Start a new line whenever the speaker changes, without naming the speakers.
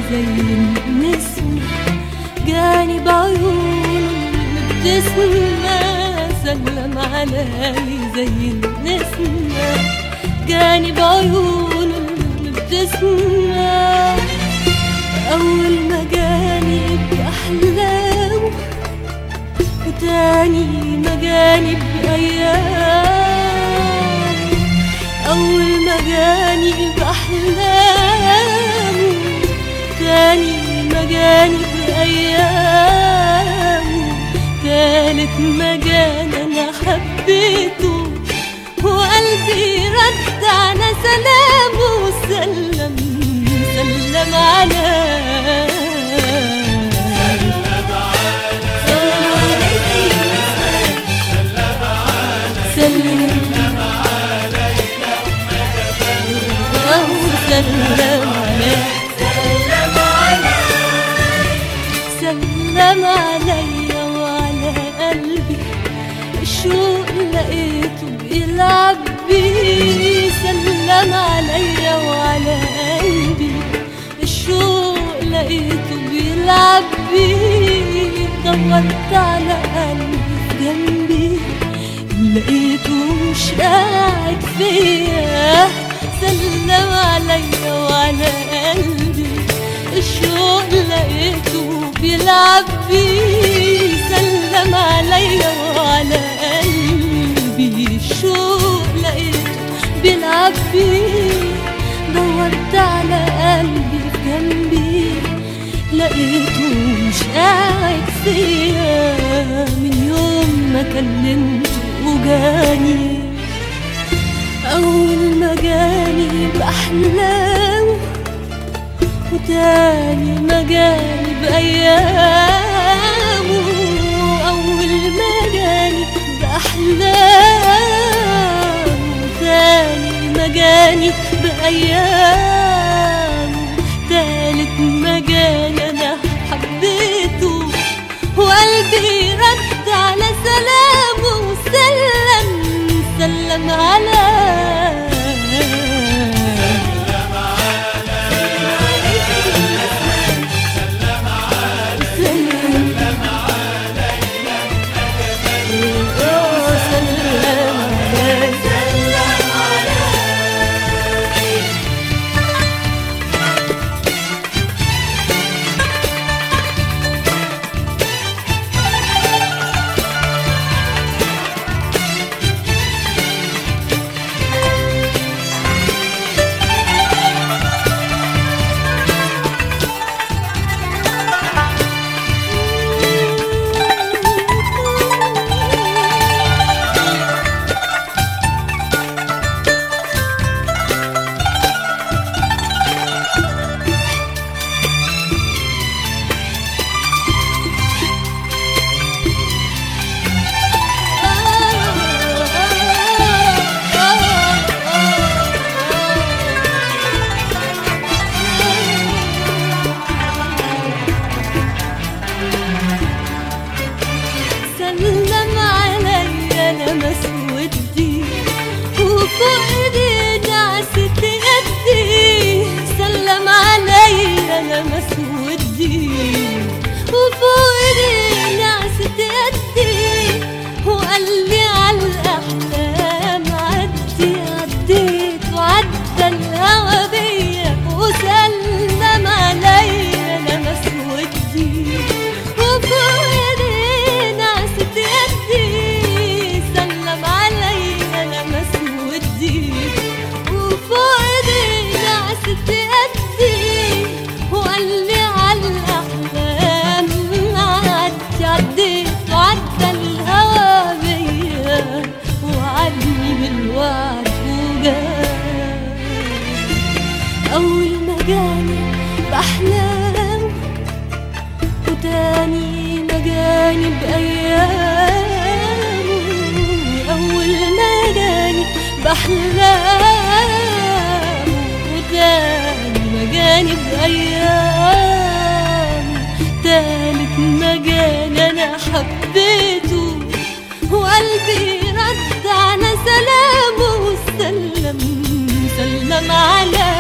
زي النسمة جاني بعيونه مبتسمة سلم علي زي النسمة جاني بعيونه مبتسمة أول ما جاني بأحلامه وتاني ما جاني بأيام أول ما جاني بأحلامه تاني ما جاني بأيام تالت ما جاني أنا حبيته وقلبي رد على سلامه وسلم سلم على سلم آه، سلم على سلم عليا وعلى قلبي الشوق لقيته بيلعب بيه سلم عليا وعلى قلبي الشوق لقيته بيلعب بيه دورت على قلبي في جنبي لقيته مش قاعد فيا سلم عليا وعلى قلبي الشوق لقيته بيلعب بيه سلم عليا وعلى قلبي الشوق لقيته بيلعب بيه دورت على قلبي في جنبي لقيته مش قاعد فيا من يوم ما كلمته وجاني أول ما جاني بأحلامه وتاني ما جاني بأيامه أول ما جاني بأحلامه تاني ما جاني بأيامه تالت ما جاني أنا حبيته وقلبي رد على سلامه وسلم سلم على سلم عليا لمس ودي وفوق ايدي نعست يدي سلم عليا لمس ودي وفوق ايدي نعست يدي وقال لي على الاحلام عدي عديت وعدى الهوى بيا وسلم عليا لمس ودي وفوق ايدي نعست يدي سلم عليا لمس ودي وفوق ايدي نعست يدي وقال لي على الاحلام عدي عديت وعدى الهوى بيا وعدني بالوعد وجاي أول ما جاني بأحلامه وتاني ما جاني بأيامه أول ما جاني بأحلامه وتاني ما جاني بأيامه تالت ما جاني أنا حبيته وقلبي رد على سلامه وسلم سلم على